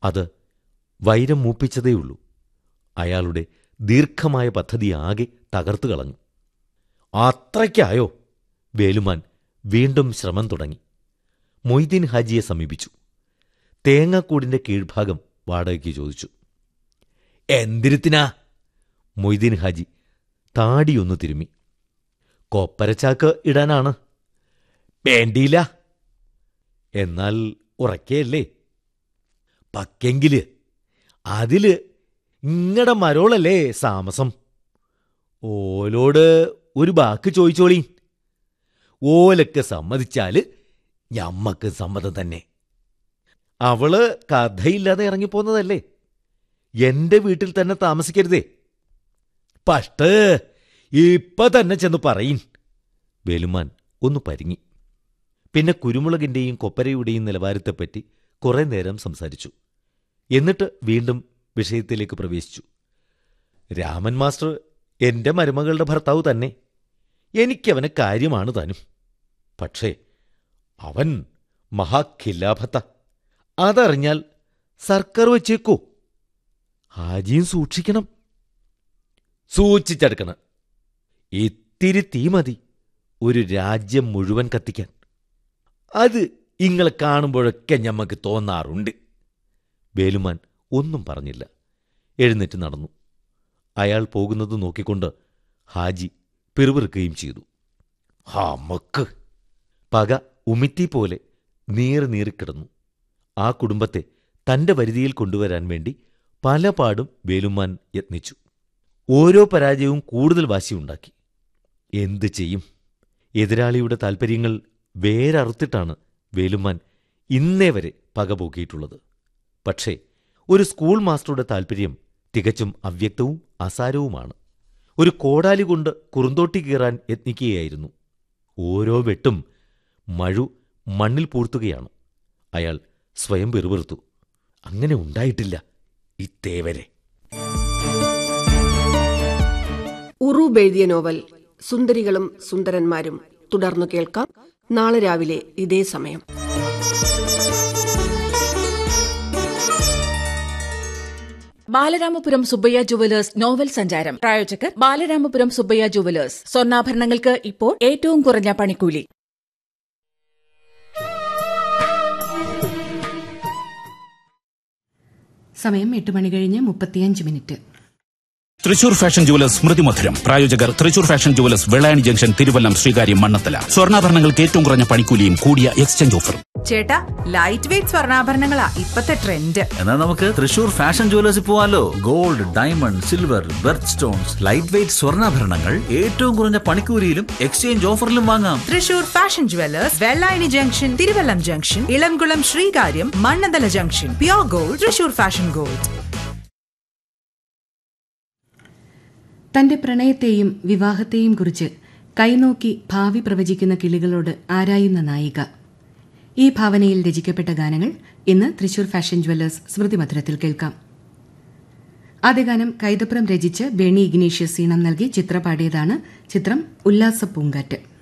അത് വൈരം മൂപ്പിച്ചതേയുള്ളൂ അയാളുടെ ദീർഘമായ പദ്ധതി ആകെ തകർത്തു കളഞ്ഞു അത്രയ്ക്കായോ വേലുമാൻ വീണ്ടും ശ്രമം തുടങ്ങി മൊയ്തീൻ ഹാജിയെ സമീപിച്ചു തേങ്ങാക്കൂടിന്റെ കീഴ്ഭാഗം വാടകയ്ക്ക് ചോദിച്ചു എന്തിരുത്തിനാ മൊയ്തീൻ ഹാജി താടിയൊന്നു തിരുമ്മി കൊപ്പരച്ചാക്ക് ഇടാനാണ് വേണ്ടിയില്ല എന്നാൽ ഉറക്കെയല്ലേ പക്കെങ്കില് അതില് ഇങ്ങടെ മരോളല്ലേ താമസം ഓലോട് ഒരു വാക്ക് ചോദിച്ചോളീ ഓലൊക്കെ സമ്മതിച്ചാല് ഞമ്മക്ക് സമ്മതം തന്നെ അവള് കഥയില്ലാതെ ഇറങ്ങിപ്പോന്നതല്ലേ എന്റെ വീട്ടിൽ തന്നെ താമസിക്കരുതേ പഷ്ട് ഇപ്പൊ തന്നെ ചെന്ന് പറയിൻ വേലുമാൻ ഒന്ന് പരിങ്ങി പിന്നെ കുരുമുളകിന്റെയും കൊപ്പരയുടെയും നിലവാരത്തെപ്പറ്റി കുറെ നേരം സംസാരിച്ചു എന്നിട്ട് വീണ്ടും വിഷയത്തിലേക്ക് പ്രവേശിച്ചു രാമൻ മാസ്റ്റർ എന്റെ മരുമകളുടെ ഭർത്താവ് തന്നെ എനിക്കവന് കാര്യമാണ് താനും പക്ഷേ അവൻ മഹാഖിലാഭത്ത അതറിഞ്ഞാൽ സർക്കാർ വച്ചേക്കോ ഹാജിയും സൂക്ഷിക്കണം സൂക്ഷിച്ചെടുക്കണം ഇത്തിരി തീ മതി ഒരു രാജ്യം മുഴുവൻ കത്തിക്കാൻ അത് ഇങ്ങളെ കാണുമ്പോഴൊക്കെ ഞമ്മക്ക് തോന്നാറുണ്ട് വേലുമാൻ ഒന്നും പറഞ്ഞില്ല എഴുന്നേറ്റ് നടന്നു അയാൾ പോകുന്നത് നോക്കിക്കൊണ്ട് ഹാജി പിറുപിറുക്കുകയും ചെയ്തു ഹമക്ക് പക ഉമിത്തി പോലെ നീറി നീറിക്കിടന്നു ആ കുടുംബത്തെ തന്റെ വരുതിയിൽ കൊണ്ടുവരാൻ വേണ്ടി പലപാടും വേലുമാൻ യത്നിച്ചു ഓരോ പരാജയവും കൂടുതൽ വാശിയുണ്ടാക്കി എന്തു ചെയ്യും എതിരാളിയുടെ താൽപ്പര്യങ്ങൾ വേരറുത്തിട്ടാണ് വേലുമാൻ ഇന്നേ വരെ പകപോക്കിയിട്ടുള്ളത് പക്ഷേ ഒരു സ്കൂൾ മാസ്റ്ററുടെ താൽപ്പര്യം തികച്ചും അവ്യക്തവും അസാരവുമാണ് ഒരു കോടാലി കൊണ്ട് കുറുന്തോട്ടി കീറാൻ യത്നിക്കുകയായിരുന്നു ഓരോ വെട്ടും മഴു മണ്ണിൽ പൂർത്തുകയാണ് അയാൾ സ്വയം വെറുവെറുത്തു അങ്ങനെ ഉണ്ടായിട്ടില്ല ഇത്തേവരെ ഉറൂബ് എഴുതിയ നോവൽ സുന്ദരികളും സുന്ദരന്മാരും തുടർന്നു കേൾക്കാം നാളെ രാവിലെ ഇതേ സമയം ബാലരാമപുരം സുബ്ബയ്യ ജുവലേഴ്സ് നോവൽ സഞ്ചാരം പ്രായോജകർ ബാലരാമപുരം സുബ്ബയ്യ ജുവലേഴ്സ് സ്വർണ്ണാഭരണങ്ങൾക്ക് ഇപ്പോൾ ഏറ്റവും കുറഞ്ഞ പണിക്കൂലി സമയം എട്ട് മണി കഴിഞ്ഞ് മുപ്പത്തിയഞ്ച് minute Thrissur fashion jewellers Smrithi Madhuram പ്രായോജകർ Thrissur fashion jewellers Vellayani junction Thiruvallam Sreekaryam Mannanthala സ്വർണ്ണാഭരണങ്ങൾക്ക് ഏറ്റവും കുറഞ്ഞ പണിക്കൂലിയും കൂടിയ എക്സ്ചേഞ്ച് ഓഫറും ചേട്ടാ ലൈറ്റ് വെയിറ്റ് സ്വർണ്ണാഭരണങ്ങളാ ഇപ്പത്തെ ട്രെൻഡ് എന്നാൽ നമുക്ക് തൃശൂർ ഫാഷൻ ജുവലേഴ്സിൽ പോവാലോ gold diamond silver birth stones light weight സ്വർണ്ണാഭരണങ്ങൾ ഏറ്റവും കുറഞ്ഞ പണിക്കൂലിയിലും എക്സ്ചേഞ്ച് ഓഫറിലും വാങ്ങാം Thrissur fashion jewellers Vellayani junction Thiruvallam junction Ilamkulam Sreekaryam Mannanthala junction pure gold Thrissur fashion gold തന്റെ പ്രണയത്തെയും വിവാഹത്തെയും കുറിച്ച് കൈനോക്കി ഭാവി പ്രവചിക്കുന്ന കിളികളോട് ആരായുന്ന നായിക ഈ ഭാവനയിൽ രചിക്കപ്പെട്ട ഗാനങ്ങൾ ഇന്ന് തൃശൂർ ഫാഷൻ ജ്വല്ലേഴ്സ് സ്മൃതി മധുരത്തിൽ കേൾക്കാം ആദ്യ ഗാനം കൈതപ്രം രചിച്ച് ബേണി ഇഗ്നീഷ്യസ് ഈണം നൽകി ചിത്ര പാടിയതാണ് ചിത്രം ഉല്ലാസ പൂങ്കാറ്റ്